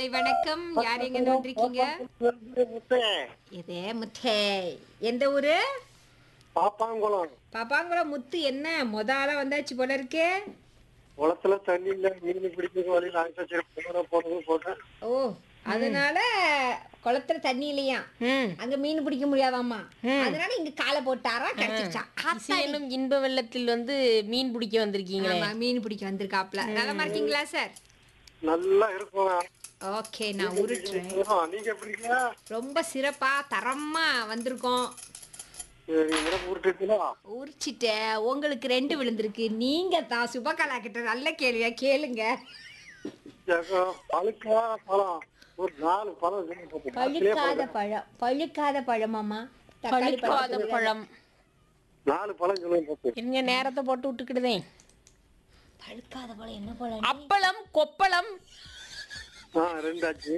வணக்கம் யார் எங்க வந்திருக்கீங்க இதே முத்தே எந்த ஊரு பாப்பாங்குளம் பாப்பாங்குளம் முத்து என்ன மொதால வந்தாச்சு போல இருக்கு குளத்துல தண்ணி இல்ல மீன் பிடிக்கிற வழி நாங்க போன போனது போட்டேன் ஓ அதனால குளத்துல தண்ணி இல்லையா ம் அங்க மீன் பிடிக்க முடியாதாம்மா அதனால இங்க காலை போட்டாரா கிடைச்சிச்சா இசை என்னும் இன்ப வெள்ளத்தில் வந்து மீன் பிடிக்க வந்திருக்கீங்களே ஆமா, மீன் பிடிக்க வந்திருக்காப்ல நலமா இருக்கீங்களா சார் நல்லா இருக்கும் ஓகே நான் உருட்டுறேன் நீங்க எப்படி இருக்கீங்க ரொம்ப சிறப்பா தரமா வந்திருக்கோம் சரி, எனக்கு உருட்டுச்சுங்களா உரிச்சிட்டேன் உங்களுக்கு ரெண்டு விழுந்திருக்கு நீங்க தான் சுபகலா கிட்ட நல்ல கேள்வியா கேளுங்க பழுக்கா பழம் ஒரு நாலு பழம் இதுல போட்டு நாலுலயே பழுக்காத பழம். பழம் பழுக்காத பழமாமா தக்காளி பழுக்காத பழம் பழம் நாலு பழம் சொல்லுங்க போட்டு இருங்க நேரத்தை போட்டு விட்டுக்கிடுதேன் பழுக்காத பழம் என்ன பழம் அப்பளம் கொப்பளம் ஆ ரெண்டாச்சு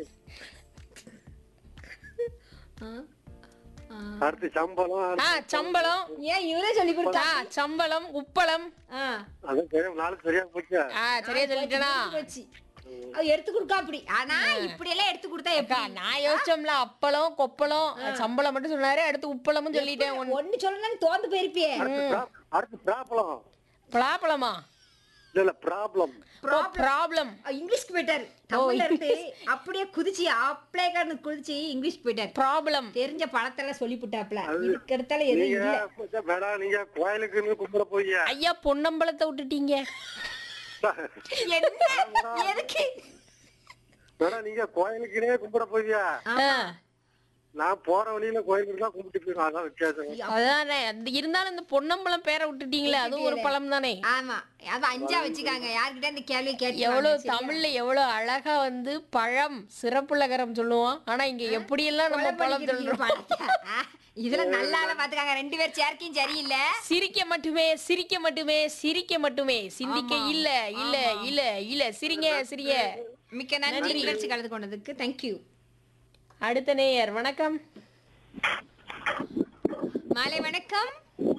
ஆ? ஆ. அடுத்து சம்பளம் ஆ அடுத்து- சம்பளம் ஏன் இவரே சொல்லி கொடுத்தா ஆ சம்பளம் உப்பளம் ஆ அது தெரியும் நாலு சரியா போச்சு ஆ சரியா சொல்லிட்டேனா போச்சு அவ எடுத்து கொடுக்கா அப்படி ஆனா இப்படி எல்லாம் எடுத்து கொடுத்தா அக்கா, எப்படி நான் யோசிச்சோம்ல அப்பளம் கொப்பளம் சம்பளம் மட்டும் சொன்னாரு அடுத்து உப்பளமும் சொல்லிட்டேன் ஒன்னு ஒண்ணு சொல்லணும் தோந்து போயிருப்பியே அடுத்து பிரா- அடுத்து ப்ராப்ளம் பலாப்பழமா இல்ல இல்ல ப்ராப்ளம் ப்ராப்ளம் அஹ் இங்கிலீஷ்க்கு போயிட்டாரு தமிழ்ல இருந்து அப்படியே குதிச்சு அப்ளை கார்டு குதிச்சு இங்கிலீஷ் போயிட்டாரு ப்ராப்ளம் தெரிஞ்ச பழத்தெல்லாம் சொல்லி புட்டாப்ல இதுக்கு அடுத்தால எதுவும் நீங்க இல்ல மேடம் நீங்க கோயிலுக்குன்னு கும்பிட போய் ஐயா பொன்னம்பலத்தை விட்டுட்டீங்க என்ன எதுக்கு மேடம் நீங்க கோயிலுக்குனே கும்பிட போவியா ஆ, நான் போற வழியில கோயிலுக்கு தான் கும்பிட்டு போயிடும் அதான் வித்தியாசம் அதானே அந்த இருந்தாலும் இந்த பொன்னம்பலம் பேரை விட்டுட்டீங்களே அதுவும் ஒரு பழம் தானே ஆமா அது அஞ்சா வச்சுக்காங்க யார்கிட்ட இந்த கேள்வி கேட்டு எவ்வளவு தமிழ்ல எவ்வளவு அழகா வந்து பழம் சிறப்புலகரம் சொல்லுவோம் ஆனா இங்க எப்படியெல்லாம் நம்ம பழம் சொல்றோம் இதுல நல்லா பாத்துக்காங்க ரெண்டு பேர் சேர்க்கையும் சரியில்லை சிரிக்க மட்டுமே சிரிக்க மட்டுமே சிரிக்க மட்டுமே சிந்திக்க இல்ல இல்ல இல்ல இல்ல சிரிங்க சிரிங்க மிக்க நன்றி நிகழ்ச்சி கலந்து கொண்டதுக்கு தேங்க்யூ அடுத்த நேயர் வணக்கம் மாலை வணக்கம்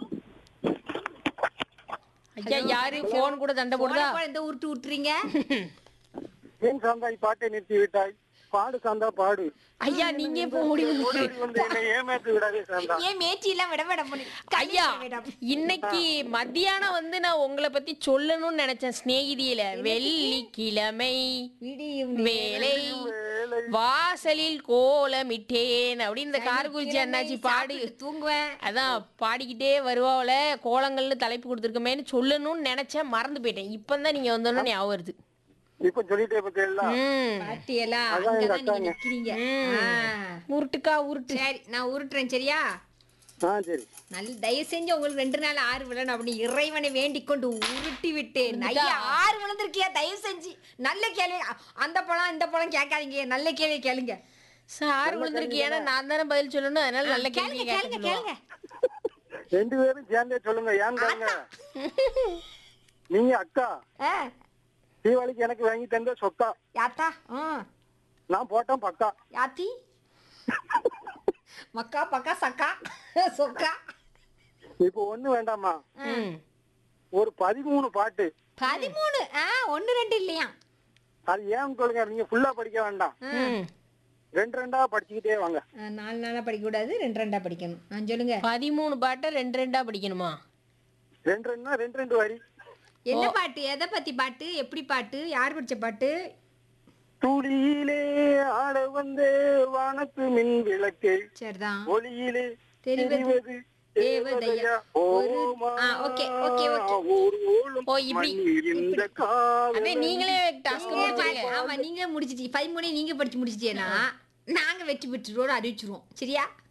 ஐயா யாரு போன் கூட சண்டை போடுதா போன போல இந்த உருட்டு விட்டுறீங்க மீன் சாந்தாய் பாட்டை நிறுத்தி விட்டாய் பாடு சாந்தா பாடு ஐயா நீங்க இப்போ ஓடி வந்து ஓடி வந்து என்னை ஏமாத்தி விடாதே சாந்தா ஏன் மேய்ச்சி எல்லாம் விட விட பண்ணி ஐயா இன்னைக்கு மத்தியானம் வந்து நான் உங்களை பத்தி சொல்லணும்னு நினைச்சேன் சிநேகிதியில வெள்ளிக்கிழமை விடியும் வேலை வாசலில் கோலமிட்டேன் அப்படின்னு இந்த கார்குறிச்சி அண்ணாச்சி பாடு சாப்பிட்டு தூங்குவேன் அதான் பாடிக்கிட்டே வருவாவுல கோலங்கள்னு தலைப்பு கொடுத்துருக்கமேன்னு சொல்லணும்னு நினைச்சேன் மறந்து போயிட்டேன் இப்பதான் நீங்க வந்தோன்னு ஞாபகம் வருது இப்ப சொல்லிட்டே பத்தியா ம் பாட்டி எல்லாம் அதான் எங்க அங்கதான் நீங்க அக்காங்க. நிக்கிறீங்க ம். ஆ. உருட்டுக்கா உருட்டு சரி நான் உருட்டுறேன் சரியா ஆ சரி நல்ல தயவு செஞ்சு உங்களுக்கு ரெண்டு நாள் ஆறு விழணும் அப்படி இறைவனை வேண்டிக் கொண்டு உருட்டி விட்டேன் ஐயா ஆறு விழுந்திருக்கியா தயவு செஞ்சு நல்ல கேள்வி அ- அந்த பழம் இந்த பழம் கேட்காதீங்க நல்ல கேள்வி கேளுங்க சார் விழுந்திருக்கு ஏன்னா நான் தானே பதில் சொல்லணும் அதனால நல்ல கேள்வி கேளுங்க கேளுங்க கேளுங்க ரெண்டு பேரும் சேர்ந்தே சொல்லுங்க ஏன் தாங்க நீங்க அக்கா ஆ, தீபாவளிக்கு எனக்கு வாங்கி தந்த சொக்கா யாத்தா ம் நான் போட்டேன் பக்கா யாத்தி மக்கா பக்கா சக்கா சொக்கா இப்போ ஒண்ணு வேண்டாமா ம் ஒரு பதிமூணு பாட்டு பதிமூணு ஆ ஒண்ணு ரெண்டு இல்லையா அது ஏன் சொல்லுங்க நீங்க ஃபுல்லா படிக்க வேண்டாம் ம் ரெண்டு ரெண்டா படிச்சுக்கிட்டே வாங்க ஆ, நாலு நாளா படிக்க கூடாது ரெண்டு ரெண்டா படிக்கணும் ஆ சொல்லுங்க பதிமூணு பாட்டை ரெண்டு ரெண்டா படிக்கணுமா ரெண்டு ரெண்டுனா ரெண்டு ரெண்டு வரி என்ன பாட்டு எதை பத்தி பாட்டு எப்படி பாட்டு யார் படிச்ச பாட்டு துளியிலே ஆட வந்த வானத்து மின் விளக்கு சரிதான் ஒளியிலே தெரிவது தெரிவது தேவதையா. ஒரு- ஓமா ஆ, okay, okay, okay. ஒரு ஓலும் ஓ, இப்படி. மண்ணில் இந்த காதல் அதே நீங்களே டாஸ்க் முடிச்சீங்க ஆமா நீங்க முடிச்சிட்டீங்க பதிமூணு நீங்க படிச்சு முடிச்சிட்டீங்கன்னா நாங்க வெற்றி பெற்றுருவோம் அறிவிச்சிருவோம் சரியா